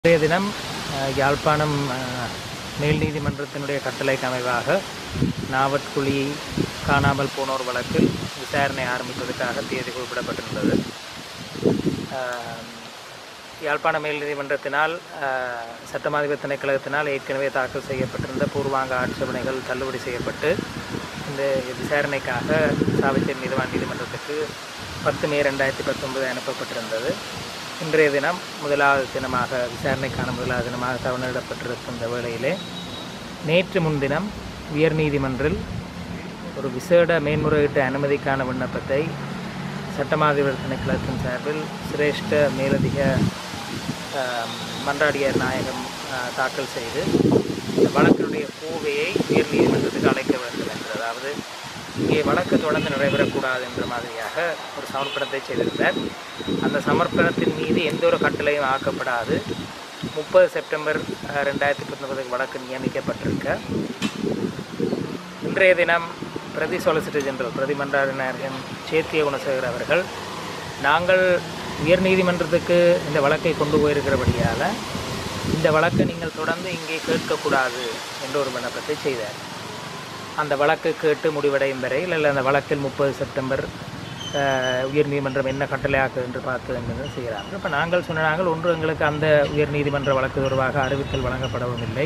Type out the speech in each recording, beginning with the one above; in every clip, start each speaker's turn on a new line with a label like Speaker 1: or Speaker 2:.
Speaker 1: இன்றைய தினம் அஹ், யாழ்ப்பாணம் அஹ், மேல் நீதிமன்றத்தினுடைய கட்டளைக்கு அமைவாக நாவட்குழி காணாமல் போனோர் வழக்கில் விசாரணை ஆரம்பிப்பதற்காக தேதி குறிப்பிடப்பட்டிருந்தது அஹ், யாழ்ப்பாண மேல் நீதிமன்றத்தினால் அஹ், சட்டமாதிபர் திணைக்களத்தினால் ஏற்கனவே தாக்கல் செய்யப்பட்டிருந்த பூர்வாங்க ஆட்சேபனைகள் தள்ளுபடி செய்யப்பட்டு இந்த விசாரணைக்காக சாவச்சேரி நீதிவான் நீதிமன்றத்துக்கு பத்து மே ரெண்டாயிரத்தி பத்தொன்பது அனுப்பப்பட்டிருந்தது இன்றைய தினம் முதலாவது தினமாக விசாரணைக்கான முதலாவது தினமாக தவணையிடப்பட்டிருக்கின்ற வேளையிலே நேற்று முன்தினம் உயர்நீதிமன்றில் ஒரு விசேட மேன்முறையீட்டு அனுமதிக்கான விண்ணப்பத்தை சட்டமாதிபர் திணைக்களத்தின் சார்பில் சிரேஷ்ட மேலதிக ஆம், மன்றாடியார் நாயகம் ஆ, தாக்கல் செய்து இந்த வழக்கினுடைய கோவையை உயர்நீதிமன்றத்துக்கு அழைக்க வேண்டும் என்று அதாவது இங்கே வழக்கு தொடர்ந்து நடைபெறக்கூடாது என்ற மாதிரியாக ஒரு சமர்ப்பணத்தை செய்திருந்தார் அந்த சமர்ப்பணத்தின் மீது எந்த ஒரு கட்டளையும் ஆக்கப்படாது முப்பது செப்டம்பர் அஹ், ரெண்டாயிரத்தி பத்தொன்பதுக்கு வழக்கு நியமிக்கப்பட்டிருக்க இன்றைய தினம் பிரதி சொலிசிட்டர் ஜெனரல் பிரதி மன்றாடினாரின் சேத்திய குணசேகர் அவர்கள் நாங்கள் உயர்நீதிமன்றத்துக்கு இந்த வழக்கை கொண்டு போயிருக்கிறபடியால் இந்த வழக்கை நீங்கள் தொடர்ந்து இங்கே கேட்கக்கூடாது என்ற ஒரு விண்ணப்பத்தை செய்தார் அந்த வழக்கு கேட்டு முடிவடையும் வரையில் இல்லை அந்த வழக்கில் முப்பது செப்டம்பர் அஹ், உயர்நீதிமன்றம் என்ன கட்டளையாக்கு என்று பார்த்து என்பதை செய்கிறார்கள் இப்போ நாங்கள் சொன்ன நாங்கள் ஒன்று எங்களுக்கு அந்த உயர்நீதிமன்ற வழக்கு தொடர்பாக அறிவித்தல் வழங்கப்படவும் இல்லை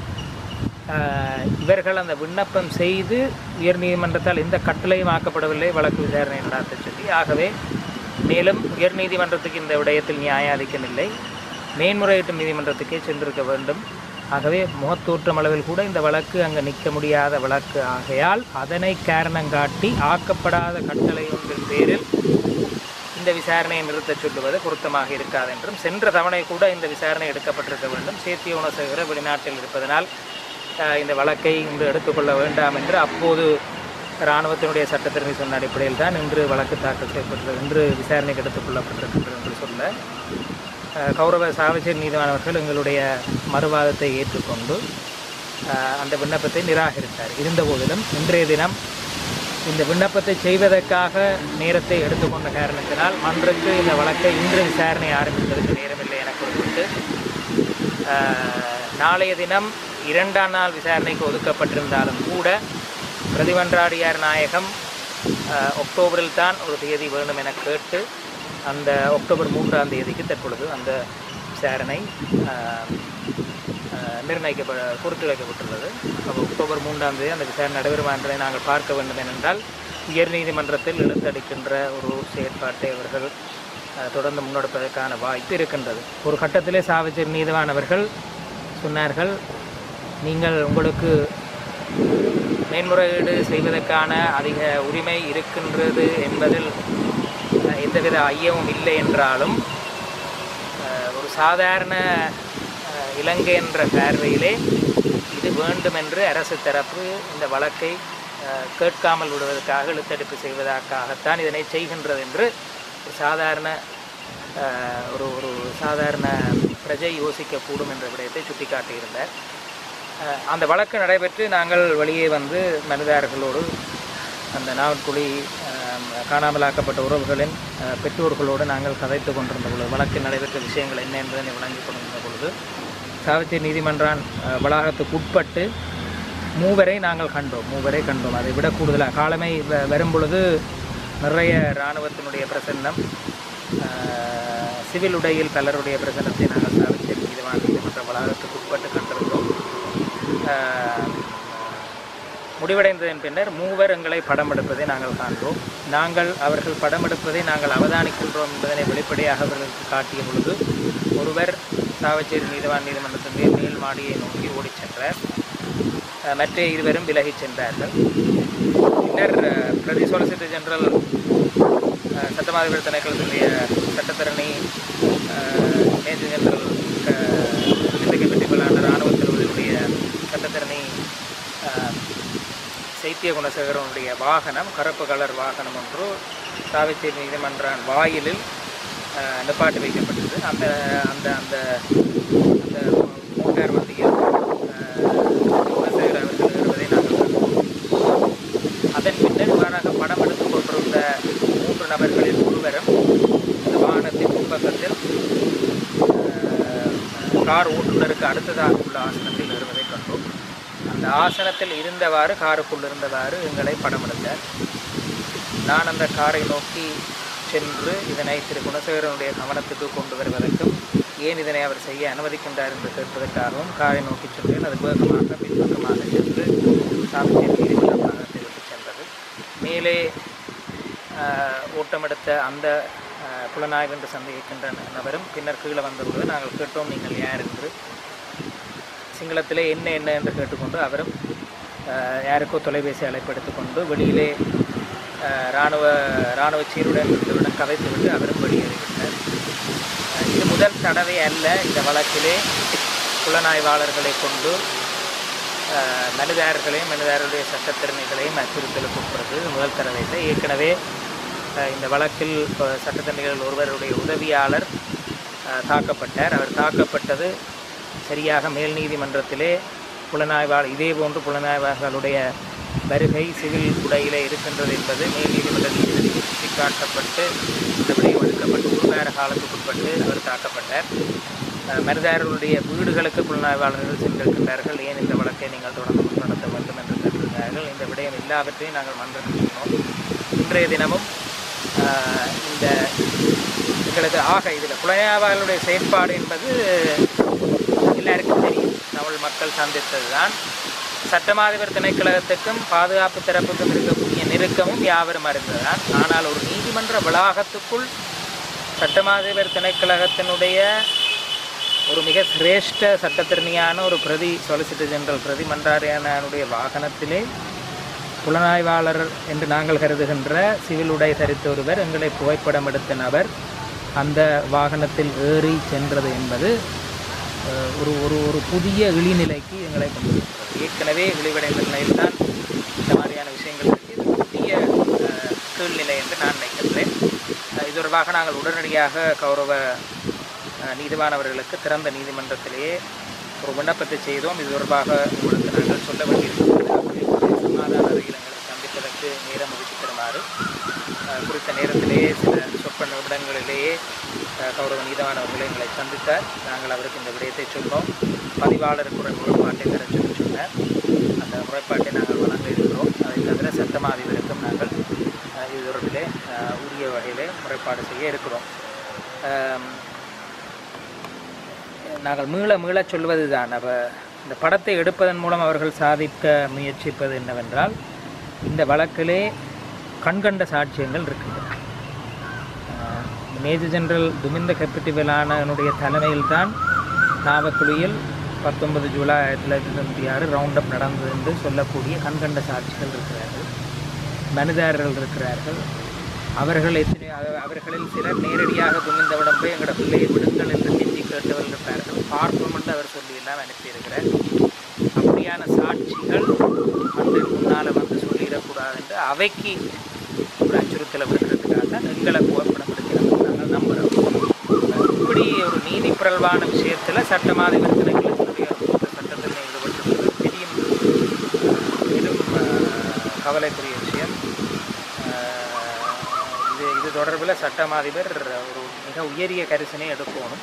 Speaker 1: அஹ், இவர்கள் அந்த விண்ணப்பம் செய்து உயர்நீதிமன்றத்தால் எந்த கட்டளையும் ஆக்கப்படவில்லை வழக்கு விசாரணை நடாத்த சொல்லி ஆகவே மேலும் உயர்நீதிமன்றத்துக்கு இந்த விடயத்தில் நியாயாதிக்கம் இல்லை மேன்முறையீட்டு நீதிமன்றத்துக்கே சென்றிருக்க வேண்டும் ஆகவே முகத்தோற்றம் அளவில் கூட இந்த வழக்கு அங்கே நிற்க முடியாத வழக்கு ஆகையால் அதனை காரணம் காட்டி ஆக்கப்படாத கட்டளை ஒன்றின் பேரில் இந்த விசாரணையை நிறுத்தச் சொல்லுவது பொருத்தமாக இருக்காது என்றும் சென்ற தவணை கூட இந்த விசாரணை எடுக்கப்பட்டிருக்க வேண்டும் சேத்திய உணசேகர வெளிநாட்டில் இருப்பதனால் அஹ், இந்த வழக்கை இன்று எடுத்துக்கொள்ள வேண்டாம் என்று அப்போது இராணுவத்தினுடைய சட்டத்திறமை சொன்ன அடிப்படையில் தான் இன்று வழக்கு தாக்கல் செய்யப்பட்டது இன்று விசாரணைக்கு எடுத்துக்கொள்ளப்பட்டிருக்கின்றது என்று சொல்ல அஹ், கௌரவ சாவச்சேரி நீதிவானவர்கள் எங்களுடைய மறுவாதத்தை ஏற்றுக்கொண்டு அஹ், அந்த விண்ணப்பத்தை நிராகரித்தார் இருந்தபோதிலும் இன்றைய தினம் இந்த விண்ணப்பத்தை செய்வதற்காக நேரத்தை எடுத்துக்கொண்ட காரணத்தினால் மன்றுக்கு இந்த வழக்கை இன்று விசாரணை ஆரம்பிப்பதற்கு நேரமில்லை என குறிப்பிட்டு அஹ், நாளைய தினம் இரண்டாம் நாள் விசாரணைக்கு ஒதுக்கப்பட்டிருந்தாலும் கூட பிரதிமன்றாடியார் நாயகம் அஹ், ஒக்டோபரில் தான் ஒரு தேதி வேணும் என கேட்டு அந்த அக்டோபர் மூன்றாம் தேதிக்கு தற்பொழுது அந்த விசாரணை அஹ், அஹ், நிர்ணயிக்கப்ப குறித்து வைக்கப்பட்டுள்ளது அப்போ அக்டோபர் மூன்றாம் தேதி அந்த விசாரணை நடைபெறுமா என்பதை நாங்கள் பார்க்க வேண்டும் ஏனென்றால் உயர்நீதிமன்றத்தில் இழுத்தடிக்கின்ற ஒரு செயற்பாட்டை அவர்கள் அஹ், தொடர்ந்து முன்னெடுப்பதற்கான வாய்ப்பு இருக்கின்றது ஒரு கட்டத்திலே சாவச்சேரி நீதிவான் அவர்கள் சொன்னார்கள் நீங்கள் உங்களுக்கு மேன்முறையீடு செய்வதற்கான அதிக உரிமை இருக்கின்றது என்பதில் அஹ், எந்தவித ஐயமும் இல்லை என்றாலும் அஹ், ஒரு சாதாரண அஹ், இலங்கை என்ற பார்வையிலே இது வேண்டும் என்று அரசு தரப்பு இந்த வழக்கை அஹ், கேட்காமல் விடுவதற்காக இழுத்தடிப்பு செய்வதற்காகத்தான் இதனை செய்கின்றது என்று ஒரு சாதாரண அஹ், ஒரு ஒரு சாதாரண பிரஜை யோசிக்கக்கூடும் என்ற விடயத்தை சுட்டிக்காட்டியிருந்தார் அஹ், அந்த வழக்கு நடைபெற்று நாங்கள் வெளியே வந்து மனிதர்களோடு அந்த நாவற்குழி அஹ், காணாமலாக்கப்பட்ட உறவுகளின் அஹ், பெற்றோர்களோடு நாங்கள் கதைத்து கொண்டிருந்த பொழுது வழக்கில் நடைபெற்ற விஷயங்கள் என்ன என்பதனை வழங்கிக் கொண்டிருந்த பொழுது சாவச்சேரி நீதிமன்றம் அஹ், வளாகத்துக்கு உட்பட்டு மூவரை நாங்கள் கண்டோம் மூவரை கண்டோம் அதை விட கூடுதலாக காலமை வ- வரும் பொழுது நிறைய இராணுவத்தினுடைய பிரசன்னம் அஹ், சிவில் உடையில் பலருடைய பிரசன்னத்தை நாங்கள் சாவச்சேரி நீதிவான் நீதிமன்ற வளாகத்துக்கு உட்பட்டு கண்டிருந்தோம் அஹ், முடிவடைந்ததன் பின்னர் மூவர் எங்களை படம் எடுப்பதை நாங்கள் காண்போம் நாங்கள் அவர்கள் படம் எடுப்பதை நாங்கள் அவதானிக்கின்றோம் என்பதனை வெளிப்படையாக அவர்களுக்கு காட்டிய பொழுது ஒருவர் சாவச்சேரி நீதிவான் நீதிமன்றத்தின் மேல் மேல் மாடியை நோக்கி ஓடிச் சென்றார் அஹ், மற்ற இருவரும் விலகிச் சென்றார்கள் பின்னர் அஹ், பிரதி சொலிசிட்டர் ஜெனரல் அஹ், சட்டமாதிபர் திணைக்களத்தினுடைய சட்டத்தரணி அஹ், மேஜர் ஜெனரல் இன்றைக்கு பெற்றுக்கொள்ளாண்ட இராணுவத்தினுடைய சட்டத்தரணி அஹ், சைத்திய குணசேகரனுடைய வாகனம் கருப்பு கலர் வாகனம் ஒன்று சாவிச்சேரி நீதிமன்றம் வாயிலில் அஹ், நிப்பாட்டி வைக்கப்பட்டது அந்த அந்த அந்த அந்த மோட்டார் வண்டியில் அஹ், குணசேகர் அவர்கள் ஏறுவதை நாங்கள் கண்டோம் அதன் பின்னர் இவ்வாறாக படம் எடுத்துக் கொண்டிருந்த மூன்று நபர்களில் ஒருவரும் அந்த வாகனத்தின் முன்பக்கத்தில் அஹ், கார் ஓட்டுநருக்கு அடுத்ததாக உள்ள ஆசனத்தில் ஏறுவதை கண்டோம் அந்த ஆசனத்தில் இருந்தவாறு காருக்குள் இருந்தவாறு எங்களை படம் எடுத்தார் நான் அந்த காரை நோக்கி சென்று இதனை திரு குணசேகரனுடைய கவனத்துக்கு கொண்டு வருவதற்கும் ஏன் இதனை அவர் செய்ய அனுமதிக்கின்றார் என்று கேட்பதற்காகவும் காரை நோக்கி சென்றேன் அது வேகமாக பின்பக்கமாக சென்று சாமிச்சேரி நீதிமன்ற பாகத்திற்கு சென்றது மேலே ஆஹ், ஓட்டமெடுத்த அந்த ஆஹ், புலனாய்வு என்று சந்தேகிக்கின்ற நபரும் பின்னர் கீழே வந்தபொழுது நாங்கள் கேட்டோம் நீங்கள் யார் என்று சிங்களத்திலே என்ன என்ன என்று கேட்டுக்கொண்டு அவரும் ஆஹ், யாருக்கோ தொலைபேசி அழைப்பு எடுத்துக்கொண்டு வெளியிலே ஆஹ், இராணுவ இராணுவ சீருடன் இருந்தவுடன் கதைத்துவிட்டு அவரும் வெளியேறிவிட்டார் ஆஹ், இது முதல் தடவை அல்ல இந்த வழக்கிலே புலனாய்வாளர்களை கொண்டு ஆஹ், மனுதாரர்களையும் மனுதாரருடைய சட்டத்திறமைகளையும் அச்சுறுத்தலுக்கு உட்படுறது இது முதல் தடவை இல்லை ஏற்கனவே ஆஹ், இந்த வழக்கில் ஆஹ், சட்டத்தரணிகள் ஒருவருடைய உதவியாளர் ஆஹ், தாக்கப்பட்டார் அவர் தாக்கப்பட்டது சரியாக மேல் நீதிமன்றத்திலே புலனாய்வாளர் இதே போன்று புலனாய்வாளர்களுடைய வருகை சிவில் உடையிலே இருக்கின்றது என்பது மேல் நீதிமன்ற நீதிபதி சுட்டிக்காட்டப்பட்டு நடவடிக்கை எடுக்கப்பட்டு ஒரு வார காலத்துக்குட்பட்டு அவர் தாக்கப்பட்டார் அஹ், மருதாரர்களுடைய வீடுகளுக்கு புலனாய்வாளர்கள் சென்றிருக்கின்றார்கள் ஏன் இந்த வழக்கை நீங்கள் தொடர்ந்து நடத்த வேண்டும் என்று கேட்டிருந்தார்கள் இந்த விடயம் எல்லாவற்றையும் நாங்கள் மன்றத்தில் சொன்னோம் இன்றைய தினமும் அஹ், இந்த எங்களுக்கு ஆக இதில் புலனாய்வாளர்களுடைய செயற்பாடு என்பது எல்லாருக்கும் தெரியும் தமிழ் மக்கள் சந்தித்தது தான் சட்டமாதிபர் திணைக்களகத்துக்கும் பாதுகாப்பு தரப்புக்கும் இருக்கக்கூடிய நெருக்கமும் யாவரும் அறிந்ததுதான் ஆனால் ஒரு நீதிமன்ற வளாகத்துக்குள் சட்டமாதிபர் திணைக்களகத்தினுடைய ஒரு மிக சிரேஷ்ட சட்டத்திறனியான ஒரு பிரதி சொலிசிட்டர் ஜெனரல் பிரதி மன்றாரியானுடைய வாகனத்திலே புலனாய்வாளர் என்று நாங்கள் கருதுகின்ற சிவில் உடை தரித்த ஒருவர் எங்களை புகைப்படம் எடுத்த நபர் அந்த வாகனத்தில் ஏறி சென்றது என்பது அஹ், ஒரு ஒரு ஒரு புதிய இழிநிலைக்கு எங்களை கொண்டு வருகிறது ஏற்கனவே இழிவடைந்த நிலையில் தான் இந்த மாதிரியான விஷயங்கள் இருக்கு இது புதிய அஹ், கீழ்நிலை என்று நான் நினைக்கின்றேன் அஹ், இது தொடர்பாக நாங்கள் உடனடியாக கௌரவ அஹ், நீதிமானவர்களுக்கு திறந்த நீதிமன்றத்திலேயே ஒரு விண்ணப்பத்தை செய்தோம் இது தொடர்பாக உங்களுக்கு நாங்கள் சொல்ல வேண்டியிருக்கிறது அப்படி சமாதான அறையில் எங்களை சந்திப்பதற்கு நேரம் ஒதுக்கி தருமாறு அஹ், குறித்த நேரத்திலேயே சில சொற்ப நிமிடங்களிலேயே அஹ், கௌரவ நீதிமானவர்களை எங்களை சந்தித்தார் நாங்கள் அவருக்கு இந்த விடயத்தை சொன்னோம் பதிவாளருக்கு ஒரு முறைப்பாட்டை தர சொல்லி சொன்னார் அந்த முறைப்பாட்டை நாங்கள் வழங்க இருக்கிறோம் அதை தவிர சட்டமா அதிபருக்கும் நாங்கள் அஹ், இது தொடர்பிலே அஹ், உரிய வகையிலே முறைப்பாடு செய்ய இருக்கிறோம் அம், நாங்கள் மீள மீள சொல்வது தான் அப்போ இந்த படத்தை எடுப்பதன் மூலம் அவர்கள் சாதிக்க முயற்சிப்பது என்னவென்றால் இந்த வழக்கிலே கண்கண்ட சாட்சியங்கள் இருக்கின்றன அஹ், மேஜர் ஜெனரல் துமிந்த கெப்பட்டிவலானனுடைய தலைமையில் தான் நாவக்குழியில் பத்தொன்பது ஜூலை ஆயிரத்தி தொள்ளாயிரத்தி தொண்ணூற்றி ஆறு ரவுண்ட் அப் நடந்தது என்று சொல்லக்கூடிய கண்கண்ட சாட்சிகள் இருக்கிறார்கள் மனுதாரர்கள் இருக்கிறார்கள் அவர்கள் எத்தனை அவ- அவர்களில் சிலர் நேரடியாக துணிந்தவிடம் போய் எங்களோட பிள்ளையை விடுங்கள் என்று கெஞ்சி கேட்டவர்கள் இருப்பார்கள் பார்ப்போம் என்று அவர் சொல்லி எல்லாம் அனுப்பியிருக்கிறார் அப்படியான சாட்சிகள் வந்து முன்னால் வந்து சொல்லிடக்கூடாது என்று அவைக்கு ஒரு அச்சுறுத்தலை விடுக்கிறதுக்காக தான் எங்களை புகைப்படம் எடுக்கிறாங்க நாங்கள் நம்புகிறோம் இப்படி ஒரு நீதி பிறழ்வான விஷயத்தில் சட்டமாதிபர் திணைக்களத்தினுடைய சட்டத்தில் ஈடுபட்டிருப்பது பெரிய பெரும் அஹ், கவலைக்குரிய விஷயம் அஹ், இது இது தொடர்பில் சட்டமாதிபர் ஒரு மிக உயரிய கரிசனை எடுக்கணும்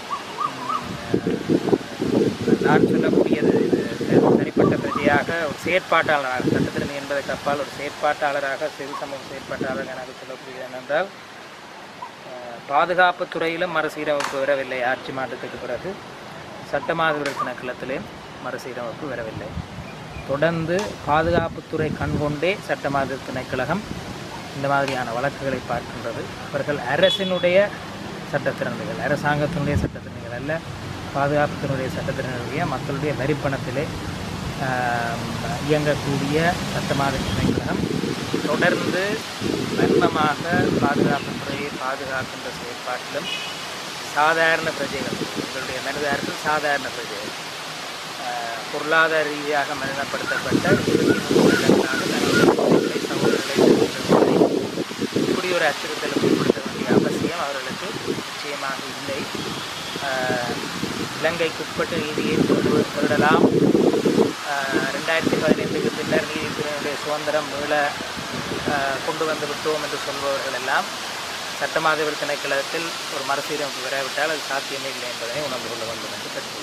Speaker 1: உம், நான் சொல்லக்கூடியது இது தனிப்பட்ட பிரதியாக ஒரு செயற்பாட்டாளராக சட்டத்திறமை என்பதற்கு அப்பால் ஒரு செயற்பாட்டாளராக சிவில் சமூக செயற்பாட்டாளராக எனக்கு சொல்லக்கூடியது என்னென்றால் அஹ், பாதுகாப்புத் துறையிலும் மறுசீரமைப்பு வரவில்லை ஆட்சி மாற்றத்துக்கு பிறகு சட்டமாதிபர் திணைக்களத்திலேயும் மறுசீரமைப்பு வரவில்லை தொடர்ந்து பாதுகாப்புத்துறை கண்கொண்டே சட்டமாதிபர் திணைக்களகம் இந்த மாதிரியான வழக்குகளை பார்க்கின்றது அவர்கள் அரசினுடைய சட்டத்திறன்கள் அரசாங்கத்தினுடைய சட்டத்திறன்கள் அல்ல பாதுகாப்புத்தினுடைய சட்டத்திறனுடைய மக்களுடைய வரிப்பணத்திலே ஆம், இயங்கக்கூடிய சட்டமாதிபர் திணைக்களகம் தொடர்ந்து மர்மமாக பாதுகாப்புத்துறையை பாதுகாக்கின்ற செயற்பாட்டிலும் சாதாரண பிரஜைகள் எங்களுடைய மனிதர்கள் சாதாரண பிரஜைகள் ஆஹ், பொருளாதார ரீதியாக மனிதப்படுத்தப்பட்ட இருபத்தி மூன்று வருடங்களாக தங்களுடைய குழந்தைகளை, சகோதரர்களை பெற்றவர்களை இப்படி ஒரு அச்சுறுத்தலுக்கு உட்படுத்த வேண்டிய அவசியம் அவர்களுக்கு நிச்சயமாக இல்லை ஆஹ், இலங்கைக்கு உட்பட்டு நீதியை கொண்டு வருடலாம் ரெண்டாயிரத்தி பதினைந்துக்கு பின்னர் நீதித்துறையினுடைய சுதந்திரம் மீள ஆஹ், கொண்டு வந்து விட்டோம் என்று சொல்பவர்கள் எல்லாம் சட்டமாதவர் திணைக்களத்தில் ஒரு மறுசீரமைப்பு வராவிட்டால் அது சாத்தியமே இல்லை என்பதனை உணர்ந்து கொள்ள வேண்டும் என்று கேட்டுக்கொள்கிறேன்